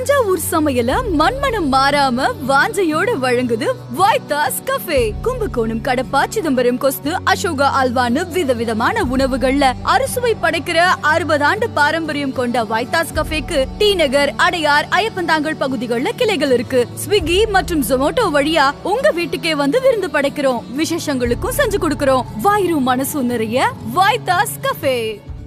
தஞ்சாவூர் சமையல மண்மனம் மாறாம வாஞ்சையோட வழங்குது வைத்தாஸ் கஃபே கும்பகோணம் கடப்பா சிதம்பரம் கொஸ்து அசோகா அல்வான்னு விதவிதமான உணவுகள்ல அறுசுவை படைக்கிற அறுபது ஆண்டு பாரம்பரியம் கொண்ட வைத்தாஸ் கஃபேக்கு டி நகர் அடையார் ஐயப்பந்தாங்கல் பகுதிகள்ல கிளைகள் இருக்கு ஸ்விக்கி மற்றும் ஜொமோட்டோ வழியா உங்க வீட்டுக்கே வந்து விருந்து படைக்கிறோம் விசேஷங்களுக்கும் செஞ்சு கொடுக்கிறோம் வாயிரும் மனசும் நிறைய வைத்தாஸ் கஃபே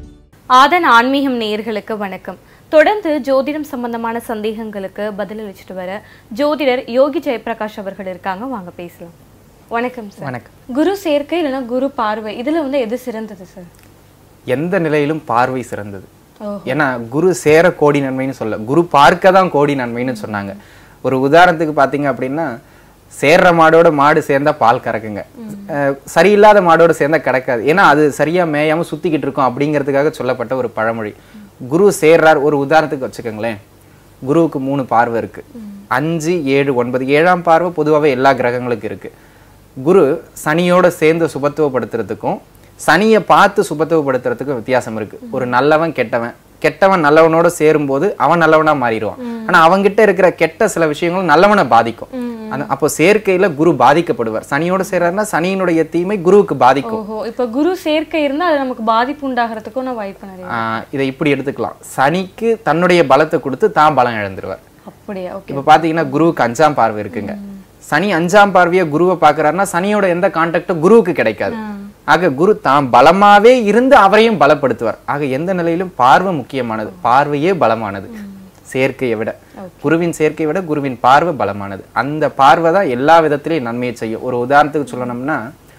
ஆதன் ஆன்மீகம் நேயர்களுக்கு வணக்கம் தொடர்ந்து ஜோதிடம் சம்பந்தமான சந்தேகங்களுக்கு பதிலளிச்சுட்டு வர ஜோதிடர் யோகி ஜெயபிரகாஷ் அவர்கள் இருக்காங்க வாங்க பேசலாம் வணக்கம் சார் வணக்கம். குரு சேர்க்கை இல்லைன்னா குரு பார்வை இதுல வந்து எது சிறந்தது சார் எந்த நிலையிலும் பார்வை சிறந்தது ஓஹோ. ஏன்னா குரு சேர கோடி நன்மைன்னு சொல்ல குரு பார்க்க தான் கோடி நன்மைன்னு சொன்னாங்க ஒரு உதாரணத்துக்கு பார்த்தீங்க அப்படின்னா சேர்ற மாடோட மாடு சேர்ந்தா பால் கறக்குங்க அஹ், சரியில்லாத மாடோட சேர்ந்தா கிடக்காது ஏன்னா அது சரியா மேயாம சுத்திக்கிட்டு இருக்கும் அப்படிங்கிறதுக்காக சொல்லப்பட்ட ஒரு பழமொழி குரு சேர்றார் ஒரு உதாரணத்துக்கு வச்சுக்கோங்களேன் குருவுக்கு மூணு பார்வை இருக்கு அஞ்சு ஏழு ஒன்பது ஏழாம் பார்வை பொதுவாகவே எல்லா கிரகங்களுக்கும் இருக்கு குரு சனியோட சேர்ந்து சுபத்துவப்படுத்துறதுக்கும் சனியை பார்த்து சுபத்துவப்படுத்துறதுக்கும் வித்தியாசம் இருக்கு ஒரு நல்லவன் கெட்டவன் கெட்டவன் நல்லவனோட சேரும்போது அவன் நல்லவனா மாறிடுவான் ஆனா அவன்கிட்ட இருக்கிற கெட்ட சில விஷயங்கள் நல்லவனை பாதிக்கும் அந்த அப்போ சேர்க்கையில குரு பாதிக்கப்படுவார் சனியோட சேர்றாருன்னா சனியினுடைய தீமை குருவுக்கு பாதிக்கும் ஓஹோ இப்ப குரு சேர்க்கை இருந்தா அது நமக்கு பாதிப்பு உண்டாகிறதுக்கும் நான் வாய்ப்பு நிறைய ஆஹ் இதை இப்படி எடுத்துக்கலாம் சனிக்கு தன்னுடைய பலத்தை கொடுத்து தான் பலம் இழந்துருவார் அப்படியா ஓகே இப்ப பாத்தீங்கன்னா குருவுக்கு அஞ்சாம் பார்வை இருக்குங்க சனி அஞ்சாம் பார்வையை குருவை பாக்குறாருன்னா சனியோட எந்த கான்டாக்டும் குருவுக்கு கிடைக்காது ஆக குரு தான் பலமாவே இருந்து அவரையும் பலப்படுத்துவார் ஆக எந்த நிலையிலும் பார்வை முக்கியமானது பார்வையே பலமானது சேர்க்கையை விட குருவின் சேர்க்கையை விட குருவின் பார்வை பலமானது அந்த பார்வை தான் எல்லா விதத்திலையும் நன்மையை செய்யும் ஒரு உதாரணத்துக்கு சொல்லணும்னா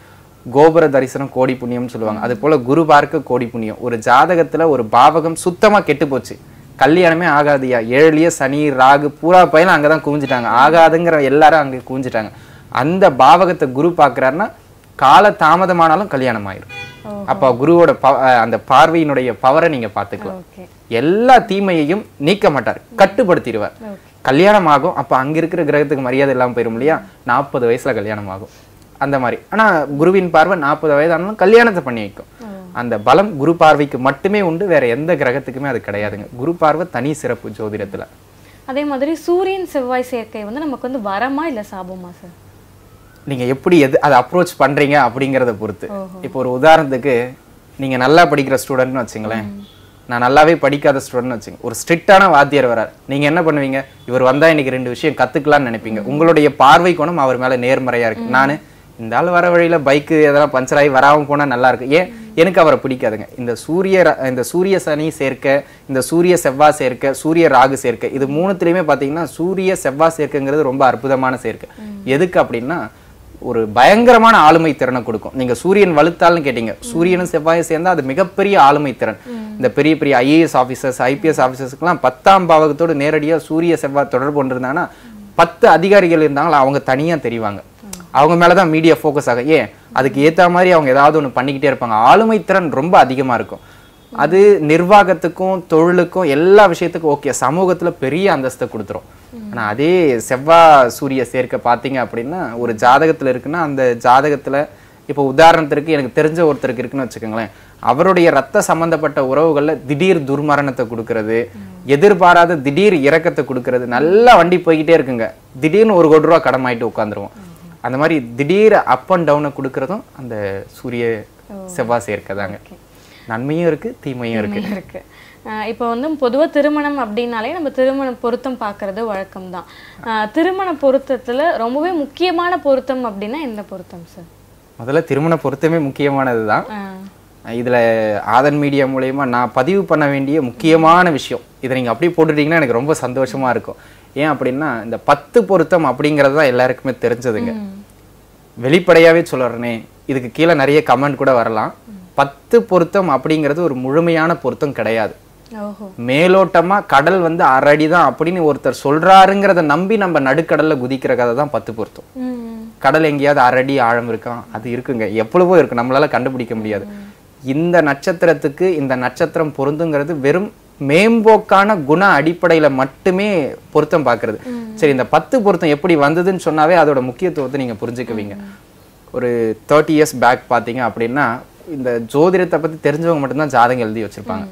கோபுர தரிசனம் கோடி புண்ணியம்னு சொல்லுவாங்க அது போல குரு பார்க்க கோடி புண்ணியம் ஒரு ஜாதகத்துல ஒரு பாவகம் சுத்தமா கெட்டு போச்சு கல்யாணமே ஆகாதியா ஏழுலயே சனி ராகு பூரா பையனும் அங்கதான் குவிஞ்சிட்டாங்க ஆகாதுங்கிற எல்லாரும் அங்க குவிஞ்சிட்டாங்க அந்த பாவகத்தை குரு பார்க்கறாருன்னா கால தாமதமானாலும் கல்யாணம் ஆயிரும் அப்ப குருவோட ப- அஹ் அந்த பார்வையினுடைய பவரை நீங்க பாத்துக்கலாம் ஓகே எல்லா தீமையையும் நீக்க மாட்டார் கட்டுப்படுத்திடுவார் கல்யாணம் ஆகும் அப்ப அங்க இருக்கிற கிரகத்துக்கு மரியாதை இல்லாம போயிரும் இல்லையா நாற்பது வயசுல கல்யாணம் ஆகும் அந்த மாதிரி ஆனா குருவின் பார்வை நாற்பது வயதானாலும் கல்யாணத்தை பண்ணி வைக்கும் அந்த பலம் குரு பார்வைக்கு மட்டுமே உண்டு வேற எந்த கிரகத்துக்குமே அது கிடையாதுங்க குரு பார்வை தனி சிறப்பு ஜோதிடத்துல அதே மாதிரி சூரியன் செவ்வாய் சேர்க்கை வந்து நமக்கு வந்து வரமா இல்ல சாபமா சார் நீங்க எப்படி எது அதை அப்ரோச் பண்றீங்க அப்படிங்கறத பொறுத்து இப்போ ஒரு உதாரணத்துக்கு நீங்க நல்லா படிக்கிற ஸ்டூடெண்ட்னு வச்சுங்களேன் நான் நல்லாவே படிக்காத ஸ்டூடெண்ட் வச்சுங்க ஒரு ஸ்ட்ரிக்டான வாத்தியார் வரார் நீங்க என்ன பண்ணுவீங்க இவர் வந்தா இன்னைக்கு ரெண்டு விஷயம் கத்துக்கலாம்னு நினைப்பீங்க உங்களுடைய பார்வை குணம் அவர் மேல நேர்மறையா இருக்கு நானு இந்த ஆள் வர வழியில பைக்கு எதெல்லாம் பஞ்சர் ஆகி வராம போனா நல்லா இருக்கு ஏன் எனக்கு அவரை பிடிக்காதுங்க இந்த சூரிய ர- இந்த சூரிய சனி சேர்க்க இந்த சூரிய செவ்வாய் சேர்க்க சூரிய ராகு சேர்க்க இது மூணுத்துலயுமே பாத்தீங்கன்னா சூரிய செவ்வாய் சேர்க்கைங்கிறது ரொம்ப அற்புதமான சேர்க்கை எதுக்கு அப்படின்னா ஒரு பயங்கரமான ஆளுமை திறனை கொடுக்கும் நீங்க சூரியன் வலுத்தால்னு கேட்டீங்க சூரியனும் செவ்வாயும் சேர்ந்தா அது மிகப்பெரிய ஆளுமை திறன் இந்த பெரிய பெரிய ஐஏஎஸ் ஆஃபீஸர்ஸ் ஐபிஎஸ் ஆஃபீஸர்ஸ்க்குலாம் பத்தாம் பாவகத்தோடு நேரடியா சூரிய செவ்வாய் தொடர்பு கொண்டிருந்தாங்கன்னா பத்து அதிகாரிகள் இருந்தாங்களா அவங்க தனியா தெரிவாங்க அவங்க மேலதான் மீடியா ஃபோக்கஸ் ஆகும் ஏன் அதுக்கு ஏத்த மாதிரி அவங்க ஏதாவது ஒண்ணு பண்ணிக்கிட்டே இருப்பாங்க ஆளுமை திறன் ரொம்ப அதிகமா இருக்கும் அது நிர்வாகத்துக்கும் தொழிலுக்கும் எல்லா விஷயத்துக்கும் ஓகே சமூகத்துல பெரிய அந்தஸ்தை கொடுத்துரும் ஆனா அதே செவ்வாய் சூரிய சேர்க்கை பார்த்தீங்க அப்படின்னா ஒரு ஜாதகத்துல இருக்குன்னா அந்த ஜாதகத்துல இப்போ உதாரணத்திற்கு எனக்கு தெரிஞ்ச ஒருத்தருக்கு இருக்குன்னு வச்சுக்கோங்களேன் அவருடைய ரத்த சம்பந்தப்பட்ட உறவுகள்ல திடீர் துர்மரணத்தை கொடுக்கறது எதிர்பாராத திடீர் இறக்கத்தை கொடுக்கறது நல்லா வண்டி போய்கிட்டே இருக்குங்க திடீர்னு ஒரு கோடி ரூபா கடமாயிட்டு உட்காந்துருவோம் அந்த மாதிரி திடீர் அப் அண்ட் டவுனை கொடுக்கறதும் அந்த சூரிய செவ்வாய் சேர்க்கை தாங்க நன்மையும் இருக்கு தீமையும் இருக்கு இருக்கு அஹ் இப்போ வந்து பொதுவா திருமணம் அப்படின்னாலே நம்ம திருமண பொருத்தம் பார்க்கறது வழக்கம் தான் திருமண பொருத்தத்துல ரொம்பவே முக்கியமான பொருத்தம் அப்படின்னா எந்த பொருத்தம் சார் முதல்ல திருமண பொருத்தமே முக்கியமானதுதான் இதுல ஆதன் மீடியா மூலயமா நான் பதிவு பண்ண வேண்டிய முக்கியமான விஷயம் இதை நீங்க அப்படியே போட்டுட்டீங்கன்னா எனக்கு ரொம்ப சந்தோஷமா இருக்கும் ஏன் அப்படின்னா இந்த பத்து பொருத்தம் அப்படிங்கிறது தான் எல்லாருக்குமே தெரிஞ்சதுங்க வெளிப்படையாவே சொல்றேனே இதுக்கு கீழே நிறைய கமெண்ட் கூட வரலாம் பத்து பொருத்தம் அப்படிங்கிறது ஒரு முழுமையான பொருத்தம் கிடையாது ஓஹோ மேலோட்டமா கடல் வந்து அரடி தான் அப்படின்னு ஒருத்தர் சொல்றாருங்கிறத நம்பி நம்ம நடுக்கடல்ல குதிக்கிற கதை தான் பத்து பொருத்தம் ம் கடல் எங்கேயாவது அரடி ஆழம் இருக்கான் அது இருக்குங்க எவ்வளவோ இருக்கு நம்மளால கண்டுபிடிக்க முடியாது இந்த நட்சத்திரத்துக்கு இந்த நட்சத்திரம் பொருந்துங்கிறது வெறும் மேம்போக்கான குண அடிப்படையில மட்டுமே பொருத்தம் பார்க்கிறது சரி இந்த பத்து பொருத்தம் எப்படி வந்ததுன்னு சொன்னாவே அதோட முக்கியத்துவத்தை நீங்க புரிஞ்சுக்குவீங்க ஒரு தேர்ட்டி இயர்ஸ் பேக் பார்த்தீங்க அப்படின்னா இந்த ஜோதிடத்தை பத்தி தெரிஞ்சவங்க மட்டும்தான் ஜாதகம் எழுதி வச்சிருப்பாங்க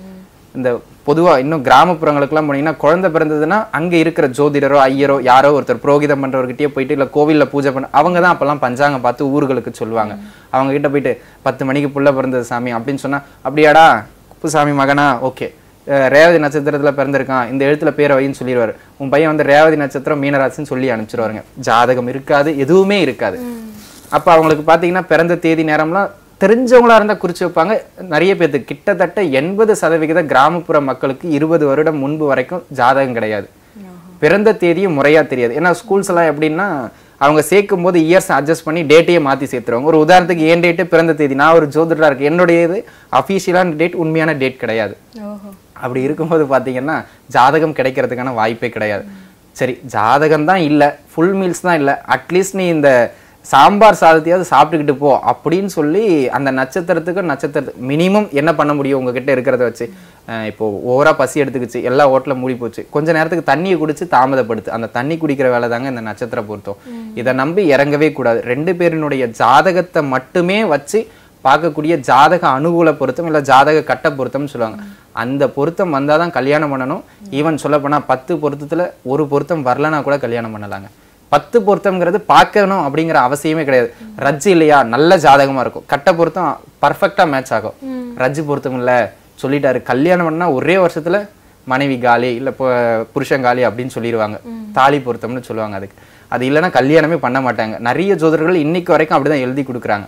இந்த பொதுவா இன்னும் கிராமப்புறங்களுக்குலாம் போனீங்கன்னா குழந்தை பிறந்ததுன்னா அங்க இருக்கிற ஜோதிடரோ ஐயரோ யாரோ ஒருத்தர் புரோகிதம் பண்றவர்கிட்டயே போயிட்டு இல்ல கோவில்ல பூஜை பண்ண அவங்க தான் அப்பெல்லாம் பஞ்சாங்கம் பார்த்து ஊர்களுக்கு சொல்லுவாங்க அவங்க கிட்ட போயிட்டு பத்து மணிக்கு புள்ள பிறந்தது சாமி அப்படின்னு சொன்னா அப்படியாடா குப்புசாமி மகனா ஓகே ரேவதி நட்சத்திரத்துல பிறந்திருக்கான் இந்த எழுத்துல பேரை வைன்னு சொல்லிடுவாரு உன் பையன் வந்து ரேவதி நட்சத்திரம் மீனராசின்னு சொல்லி அனுப்பிச்சிருவாருங்க ஜாதகம் இருக்காது எதுவுமே இருக்காது அப்ப அவங்களுக்கு பாத்தீங்கன்னா பிறந்த தேதி நேரம்லாம் தெரிஞ்சவங்களா இருந்தா குறிச்சு வைப்பாங்க நிறைய பேர்த்துக்கு கிட்டத்தட்ட எண்பது சதவிகித கிராமப்புற மக்களுக்கு இருபது வருடம் முன்பு வரைக்கும் ஜாதகம் கிடையாது பிறந்த தேதியும் முறையா தெரியாது ஏன்னா ஸ்கூல்ஸ் எல்லாம் எப்படின்னா அவங்க சேர்க்கும் போது இயர்ஸ் அட்ஜஸ்ட் பண்ணி டேட்டையே மாத்தி சேர்த்துருவாங்க ஒரு உதாரணத்துக்கு என் டேட்டு பிறந்த தேதி நான் ஒரு ஜோதிடரா இருக்கு என்னுடைய இது அஃபீஷியலான டேட் உண்மையான டேட் கிடையாது ஓஹோ அப்படி இருக்கும்போது பார்த்தீங்கன்னா ஜாதகம் கிடைக்கிறதுக்கான வாய்ப்பே கிடையாது சரி ஜாதகம் தான் இல்லை ஃபுல் மீல்ஸ் தான் இல்லை அட்லீஸ்ட் நீ இந்த சாம்பார் சாதத்தையாவது சாப்பிட்டுக்கிட்டு போ அப்படின்னு சொல்லி அந்த நட்சத்திரத்துக்கு நட்சத்திரத்துக்கு மினிமம் என்ன பண்ண முடியும் உங்ககிட்ட இருக்கிறத வச்சு அஹ் இப்போ ஓவரா பசி எடுத்துக்கிச்சு எல்லா ஹோட்டலும் மூடி போச்சு கொஞ்ச நேரத்துக்கு தண்ணியை குடிச்சு தாமதப்படுத்து அந்த தண்ணி குடிக்கிற வேலை தாங்க இந்த நட்சத்திர பொருத்தம் இதை நம்பி இறங்கவே கூடாது ரெண்டு பேரினுடைய ஜாதகத்தை மட்டுமே வச்சு பார்க்கக்கூடிய ஜாதக அனுகூல பொருத்தம் இல்ல ஜாதக கட்ட பொருத்தம்னு சொல்லுவாங்க அந்த பொருத்தம் வந்தாதான் கல்யாணம் பண்ணணும் ஈவன் சொல்ல போனா பத்து பொருத்தத்துல ஒரு பொருத்தம் வரலனா கூட கல்யாணம் பண்ணலாங்க பத்து பொருத்தம்ங்கிறது பார்க்கணும் அப்படிங்கிற அவசியமே கிடையாது ரஜ்ஜு இல்லையா நல்ல ஜாதகமா இருக்கும் கட்ட பொருத்தம் பர்ஃபெக்டா மேட்ச் ஆகும் ரஜ்ஜு பொருத்தம் இல்ல சொல்லிட்டாரு கல்யாணம் பண்ணா ஒரே வருஷத்துல மனைவி காலி இல்ல பு- புருஷன் காலி அப்படின்னு சொல்லிடுவாங்க தாலி பொருத்தம்னு சொல்லுவாங்க அதுக்கு அது இல்லைன்னா கல்யாணமே பண்ண மாட்டாங்க நிறைய ஜோதிடர்கள் இன்னைக்கு வரைக்கும் அப்படிதான் எழுதி கொடுக்குறாங்க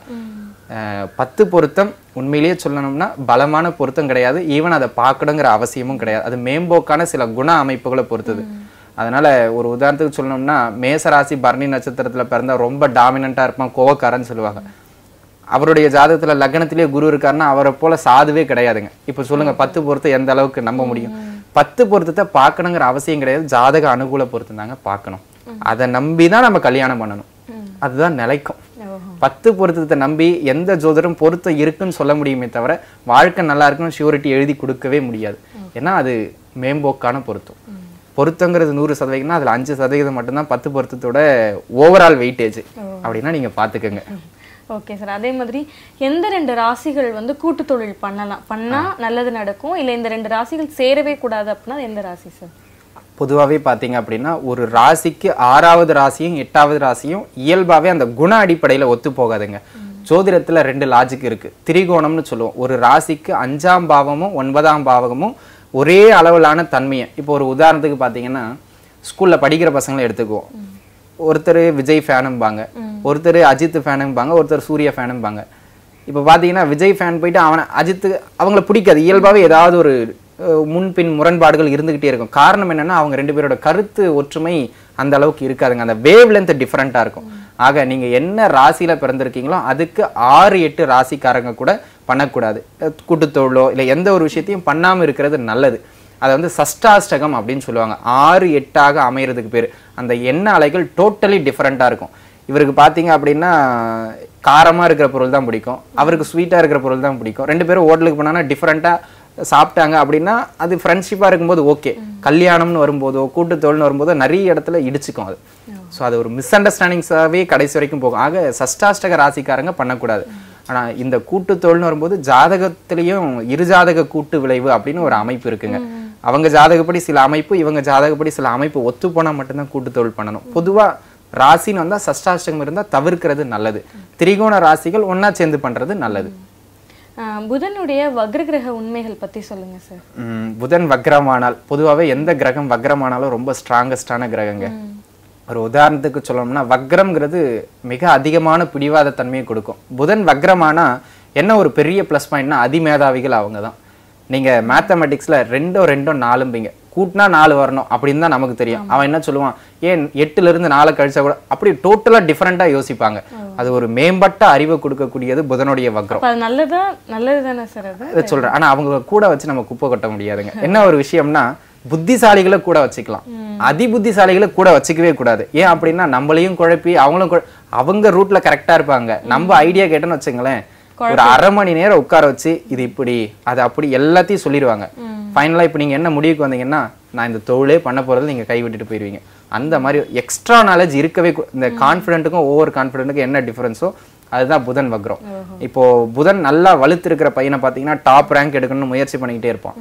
அஹ் பத்து பொருத்தம் உண்மையிலேயே சொல்லணும்னா பலமான பொருத்தம் கிடையாது ஈவன் அதை பார்க்கணுங்கிற அவசியமும் கிடையாது அது மேம்போக்கான சில குண அமைப்புகளை பொறுத்தது அதனால ஒரு உதாரணத்துக்கு சொல்லணும்னா மேசராசி பரணி நட்சத்திரத்துல பிறந்தா ரொம்ப டாமினண்டா இருப்பான் கோவக்காரன்னு சொல்லுவாங்க அவருடைய ஜாதகத்துல லக்னத்திலேயே குரு இருக்காருன்னா அவரை போல சாதுவே கிடையாதுங்க இப்ப சொல்லுங்க பத்து பொருத்தம் எந்த அளவுக்கு நம்ப முடியும் பத்து பொருத்தத்தை பார்க்கணுங்கிற அவசியம் கிடையாது ஜாதக அனுகூல பொருத்தம் தாங்க பார்க்கணும் அதை நம்பி தான் நம்ம கல்யாணம் பண்ணணும் அதுதான் நிலைக்கும் பத்து பொருத்தத்தை நம்பி எந்த ஜோதிடரும் பொருத்தம் இருக்குன்னு சொல்ல முடியுமே தவிர வாழ்க்கை நல்லா இருக்குன்னு ஷூரிட்டி எழுதி கொடுக்கவே முடியாது ஏன்னா அது மேம்போக்கான பொருத்தம் பொருத்தங்கிறது நூறு சதவீதம்னா அதுல அஞ்சு சதவீதம் மட்டும்தான் பத்து பொருத்தத்தோட ஓவரால் வெயிட்டேஜ் அப்படின்னா நீங்க பாத்துக்கோங்க ஓகே சார் அதே மாதிரி எந்த ரெண்டு ராசிகள் வந்து கூட்டு தொழில் பண்ணலாம் பண்ணா நல்லது நடக்கும் இல்ல இந்த ரெண்டு ராசிகள் சேரவே கூடாது அப்படின்னா அது எந்த ராசி சார் பொதுவாகவே பார்த்தீங்க அப்படின்னா ஒரு ராசிக்கு ஆறாவது ராசியும் எட்டாவது ராசியும் இயல்பாகவே அந்த குண அடிப்படையில் ஒத்து போகாதுங்க ஜோதிடத்துல ரெண்டு லாஜிக் இருக்கு திரிகோணம்னு சொல்லுவோம் ஒரு ராசிக்கு அஞ்சாம் பாவமும் ஒன்பதாம் பாவமும் ஒரே அளவிலான தன்மையை இப்போ ஒரு உதாரணத்துக்கு பார்த்தீங்கன்னா ஸ்கூல்ல படிக்கிற பசங்களை எடுத்துக்குவோம் ஒருத்தர் விஜய் ஃபேனும்பாங்க ஒருத்தர் அஜித் ஃபேனும்பாங்க ஒருத்தர் சூர்யா ஃபேனும்பாங்க இப்போ பார்த்தீங்கன்னா விஜய் ஃபேன் போயிட்டு அவனை அஜித்து அவங்கள பிடிக்காது இயல்பாகவே ஏதாவது ஒரு அஹ், முன்பின் முரண்பாடுகள் இருந்துகிட்டே இருக்கும் காரணம் என்னன்னா அவங்க ரெண்டு பேரோட கருத்து ஒற்றுமை அந்த அளவுக்கு இருக்காதுங்க அந்த வேவ் லென்த் டிஃப்ரெண்ட்டாக இருக்கும் ஆக நீங்க என்ன ராசியில பிறந்திருக்கீங்களோ அதுக்கு ஆறு எட்டு ராசிக்காரங்க கூட பண்ணக்கூடாது அஹ், கூட்டுத்தொழிலோ இல்லை எந்த ஒரு விஷயத்தையும் பண்ணாம இருக்கிறது நல்லது அதை வந்து சஷ்டாஷ்டகம் அப்படின்னு சொல்லுவாங்க ஆறு எட்டாக அமையறதுக்கு பேர் அந்த எண்ண அலைகள் டோட்டலி டிஃப்ரெண்ட்டாக இருக்கும் இவருக்கு பார்த்தீங்க அப்படின்னா காரமா இருக்கிற பொருள் தான் பிடிக்கும் அவருக்கு ஸ்வீட்டா இருக்கிற பொருள் தான் பிடிக்கும் ரெண்டு பேரும் ஹோட்டலுக்கு போனாங்கன்னா டிஃப்ரெண்ட்டாக சாப்பிட்டாங்க அப்படின்னா அது ஃப்ரெண்ட்ஷிப்பாக இருக்கும்போது ஓகே கல்யாணம்னு வரும்போதோ கூட்டுத்தொழில்னு வரும்போதோ நிறைய இடத்துல இடிச்சுக்கும் அது ஸோ அது ஒரு மிஸ் அண்டர்ஸ்டாண்டிங்ஸாகவே கடைசி வரைக்கும் போகும் ஆக சஷ்டாஷ்டக ராசிக்காரங்க பண்ணக்கூடாது ஆனா இந்த கூட்டுத்தொழில்னு வரும்போது ஜாதகத்திலையும் இருஜாதக கூட்டு விளைவு அப்படின்னு ஒரு அமைப்பு இருக்குங்க அவங்க ஜாதகப்படி சில அமைப்பு இவங்க ஜாதகப்படி சில அமைப்பு ஒத்து போனா மட்டும்தான் கூட்டுத்தொழில் பண்ணணும் பொதுவா ராசின்னு வந்தா சஷ்டாஷ்டகம் இருந்தா தவிர்க்கிறது நல்லது திரிகோண ராசிகள் ஒண்ணா சேர்ந்து பண்றது நல்லது ஆஹ் புதனுடைய வக்ரகிரக உண்மைகள் பத்தி சொல்லுங்க சார் உம், புதன் வக்ரமானால் பொதுவாவே எந்த கிரகம் வக்ரமானாலும் ரொம்ப ஸ்ட்ராங்கஸ்டான கிரகங்க ஒரு உதாரணத்துக்கு சொல்லணும்னா வக்ரம்ங்கிறது மிக அதிகமான பிடிவாத தன்மையை கொடுக்கும் புதன் வக்ரமானா என்ன ஒரு பெரிய ப்ளஸ் பாயிண்ட்னா அதிமேதாவிகள் அவங்க தான் நீங்க மேத்தமெட்டிக்ஸ்ல ரெண்டோ ரெண்டோ நாலும்பீங்க கூட்டினா நாலு வரணும் அப்படின்னு தான் நமக்கு தெரியும் அவன் என்ன சொல்லுவான் ஏன் எட்டுல இருந்து நாலு கழிச்சா கூட அப்படி டோட்டலா டிஃப்ரெண்டா யோசிப்பாங்க அது ஒரு மேம்பட்ட அறிவை கொடுக்கக்கூடியது புதனுடைய வக்ரம் அப்ப அது நல்லதா நல்லது தானே சார் அது இதை சொல்றேன் ஆனா அவங்க கூட வச்சு நம்ம குப்பை கொட்ட முடியாதுங்க என்ன ஒரு விஷயம்னா புத்திசாலிகளை கூட வச்சுக்கலாம் அதி புத்திசாலிகளை கூட வச்சுக்கவே கூடாது ஏன் அப்படின்னா நம்மளையும் குழப்பி அவங்களும் குழ- அவங்க ரூட்ல கரெக்டா இருப்பாங்க நம்ம ஐடியா கேட்டோன்னு வச்சுங்களேன் ஒரு அரை மணி நேரம் உட்கார வச்சு இது இப்படி அது அப்படி எல்லாத்தையும் சொல்லிடுவாங்க ஃபைனலா இப்போ நீங்க என்ன முடிவுக்கு வந்தீங்கன்னா நான் இந்த தொழிலே பண்ண போறது நீங்க கை விட்டுட்டு போயிருவீங்க அந்த மாதிரி எக்ஸ்ட்ரா நாலேஜ் இருக்கவே கூ- இந்த கான்ஃபிடென்ட்டுக்கும் ஓவர் கான்ஃபிடென்ட்டுக்கும் என்ன டிஃபரன்ஸோ அதுதான் புதன் வக்ரம் இப்போ புதன் நல்லா வலுத்து இருக்கிற பையனை பார்த்தீங்கன்னா டாப் ரேங்க் எடுக்கணும்னு முயற்சி பண்ணிக்கிட்டே இருப்பான்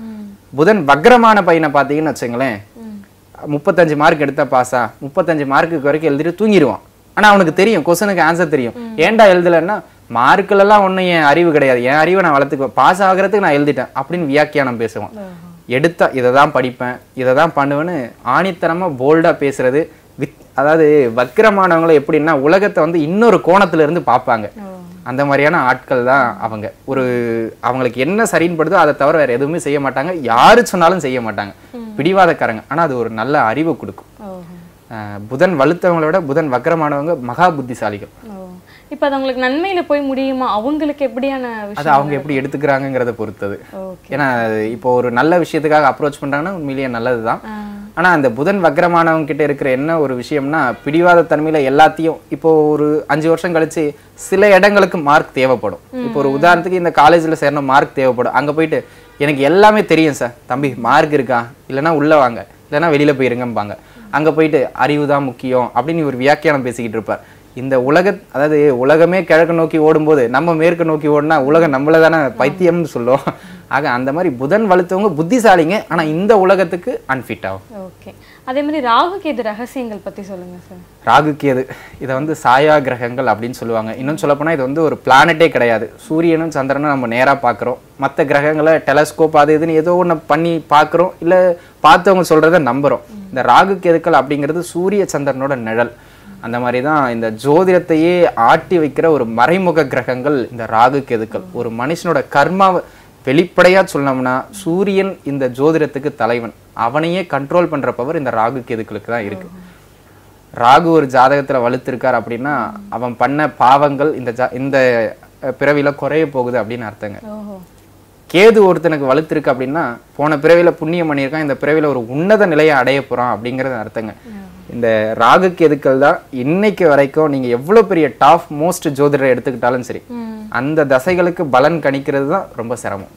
புதன் வக்ரமான பையனை பார்த்தீங்கன்னு வச்சுங்களேன் முப்பத்தஞ்சு மார்க் எடுத்தா பாஸா முப்பத்தஞ்சு மார்க்குக்கு வரைக்கும் எழுதிட்டு தூங்கிடுவான் ஆனா அவனுக்கு தெரியும் கொஸ்டினுக்கு ஆன்சர் தெரியும் ஏன்டா எழுதலைன்னா மார்க்குல எல்லாம் ஒண்ணும் என் அறிவு கிடையாது என் அறிவை நான் வளர்த்துக்குவேன் பாஸ் ஆகுறதுக்கு நான் எழுதிட்டேன் அப்படின்னு வியாக்கியானம் பேசுவான் எடுத்தா இதை தான் படிப்பேன் இதை தான் பண்ணுவேன்னு ஆணித்தனமா போல்டா பேசுறது வித் அதாவது வக்கிரமானவங்களை எப்படின்னா உலகத்தை வந்து இன்னொரு கோணத்துல இருந்து பார்ப்பாங்க அந்த மாதிரியான ஆட்கள் தான் அவங்க ஒரு அவங்களுக்கு என்ன சரின்னு படுதோ அதை தவிர வேற எதுவுமே செய்ய மாட்டாங்க யாரு சொன்னாலும் செய்ய மாட்டாங்க பிடிவாதக்காரங்க ஆனா அது ஒரு நல்ல அறிவை கொடுக்கும் ஓஹோ அஹ் புதன் வலுத்தவங்களை விட புதன் வக்கரமானவங்க மகா புத்திசாலிகள் ஓ இப்போ அது அவங்களுக்கு நன்மையில போய் முடியுமா அவங்களுக்கு எப்படியான அது விஷயம் அவங்க எப்படி எடுத்துக்கிறாங்கங்கிறத பொறுத்தது ஓகே ஏன்னா இப்போ ஒரு நல்ல விஷயத்துக்காக அப்ரோச் பண்றாங்கன்னா உண்மையிலேயே நல்லதுதான் ஆனா அந்த புதன் வக்ரமானவங்க கிட்ட இருக்கிற என்ன ஒரு விஷயம்னா பிடிவாத தன்மையில எல்லாத்தையும் இப்போ ஒரு அஞ்சு வருஷம் கழிச்சு சில இடங்களுக்கு மார்க் தேவைப்படும் இப்போ ஒரு உதாரணத்துக்கு இந்த காலேஜ்ல சேரணும் மார்க் தேவைப்படும் அங்க போயிட்டு எனக்கு எல்லாமே தெரியும் சார் தம்பி மார்க் இருக்கா இல்லைன்னா உள்ள வாங்க இல்லைன்னா வெளியில போயிருங்கம்பாங்க அங்க போயிட்டு அறிவு தான் முக்கியம் அப்படின்னு ஒரு வியாக்கியானம் பேசிக்கிட்டு இருப்பார் இந்த உலக அதாவது உலகமே கிழக்கு நோக்கி ஓடும்போது நம்ம மேற்கு நோக்கி ஓடினா உலகம் நம்மள தானே பைத்தியம்னு சொல்லுவோம் ஆக அந்த மாதிரி புதன் வலுத்தவங்க புத்திசாலிங்க ஆனா இந்த உலகத்துக்கு அன்ஃபிட் ஆகும் ஓகே அதே மாதிரி ராகு கேது ரகசியங்கள் பத்தி சொல்லுங்க சார் ராகு கேது இதை வந்து சாயா கிரகங்கள் அப்படின்னு சொல்லுவாங்க இன்னும் சொல்லப்போனா இது வந்து ஒரு பிளானட்டே கிடையாது சூரியனும் சந்திரனும் நம்ம நேரா பார்க்குறோம் மற்ற கிரகங்களை டெலஸ்கோப் அது இதுன்னு ஏதோ ஒன்று பண்ணி பார்க்குறோம் இல்ல பார்த்தவங்க சொல்றத நம்புறோம் இந்த ராகு கேதுக்கள் அப்படிங்கிறது சூரிய சந்திரனோட நிழல் அந்த மாதிரி தான் இந்த ஜோதிடத்தையே ஆட்டி வைக்கிற ஒரு மறைமுக கிரகங்கள் இந்த ராகு கேதுக்கள் ஒரு மனுஷனோட கர்மாவை வெளிப்படையா சொன்னோம்னா சூரியன் இந்த ஜோதிடத்துக்கு தலைவன் அவனையே கண்ட்ரோல் பண்ற பவர் இந்த ராகு கேதுக்களுக்கு தான் இருக்கு ராகு ஒரு ஜாதகத்துல வலுத்திருக்கார் அப்படின்னா அவன் பண்ண பாவங்கள் இந்த ஜா இந்த அஹ், பிறவியில குறைய போகுது அப்படின்னு அர்த்தங்க ஓஹோ கேது ஒருத்தனுக்கு வலுத்திருக்கு அப்படின்னா போன பிறவியில புண்ணியம் பண்ணியிருக்கான் இந்த பிறவியில ஒரு உன்னத நிலையை அடைய போறான் அப்படிங்கிறது அர்த்தங்க இந்த ராகு கேதுக்கள் தான் இன்னைக்கு வரைக்கும் நீங்க எவ்வளவு பெரிய டாப் மோஸ்ட் ஜோதிடரை எடுத்துக்கிட்டாலும் சரி அந்த தசைகளுக்கு பலன் கணிக்கிறது தான் ரொம்ப சிரமம்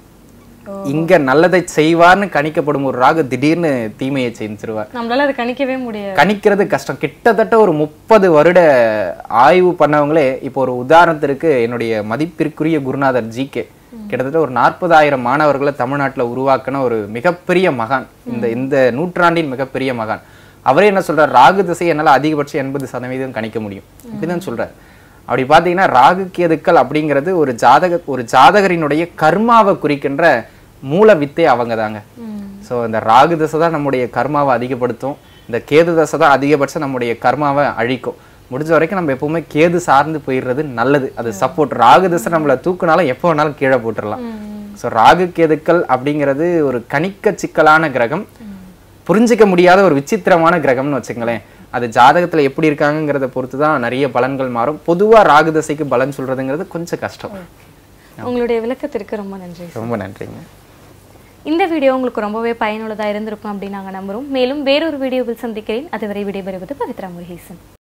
இங்க நல்லதை செய்வார்னு கணிக்கப்படும் ஒரு ராகு திடீர்னு தீமையை செஞ்சிருவார் நம்மளால அதை கணிக்கவே முடியாது கணிக்கிறது கஷ்டம் கிட்டத்தட்ட ஒரு முப்பது வருட ஆய்வு பண்ணவங்களே இப்போ ஒரு உதாரணத்திற்கு என்னுடைய மதிப்பிற்குரிய குருநாதர் ஜி கே கிட்டத்தட்ட ஒரு நாற்பதாயிரம் மாணவர்களை தமிழ்நாட்டுல உருவாக்கின ஒரு மிகப்பெரிய மகான் இந்த இந்த நூற்றாண்டின் மிகப்பெரிய மகான் அவரே என்ன சொல்றார் ராகு திசை என்னால அதிகபட்சம் எண்பது சதவீதம் கணிக்க முடியும் இப்படிதான் சொல்றாரு அப்படி பார்த்தீங்கன்னா ராகு கேதுக்கள் அப்படிங்கிறது ஒரு ஜாதக ஒரு ஜாதகரினுடைய கர்மாவை குறிக்கின்ற மூல வித்தே அவங்க தாங்க ஸோ இந்த ராகு தசை தான் நம்முடைய கர்மாவை அதிகப்படுத்தும் இந்த கேது தசை தான் அதிகபட்சம் நம்முடைய கர்மாவை அழிக்கும் முடிஞ்ச வரைக்கும் நம்ம எப்பவுமே கேது சார்ந்து போயிடுறது நல்லது அது சப்போர்ட் ராகு தசை நம்மளை தூக்குனாலும் எப்போ வேணாலும் கீழே போட்டுடலாம் ஸோ ராகு கேதுக்கள் அப்படிங்கிறது ஒரு கணிக்க சிக்கலான கிரகம் புரிஞ்சிக்க முடியாத ஒரு விசித்திரமான கிரகம்னு வச்சுங்களேன் அது ஜாதகத்துல எப்படி இருக்காங்கங்கிறத பொறுத்து தான் நிறைய பலன்கள் மாறும் பொதுவா ராகு தசைக்கு பலன் சொல்றதுங்கிறது கொஞ்சம் கஷ்டம் உங்களுடைய விளக்கத்திற்கு ரொம்ப நன்றி ரொம்ப நன்றிங்க இந்த வீடியோ உங்களுக்கு ரொம்பவே பயனுள்ளதா இருந்திருக்கும் அப்படின்னு நாங்க நம்புறோம் மேலும் வேறொரு வீடியோவில் சந்திக்கிறேன் அதுவரை விடைபெறுவது பவித்ரா முருகேசன்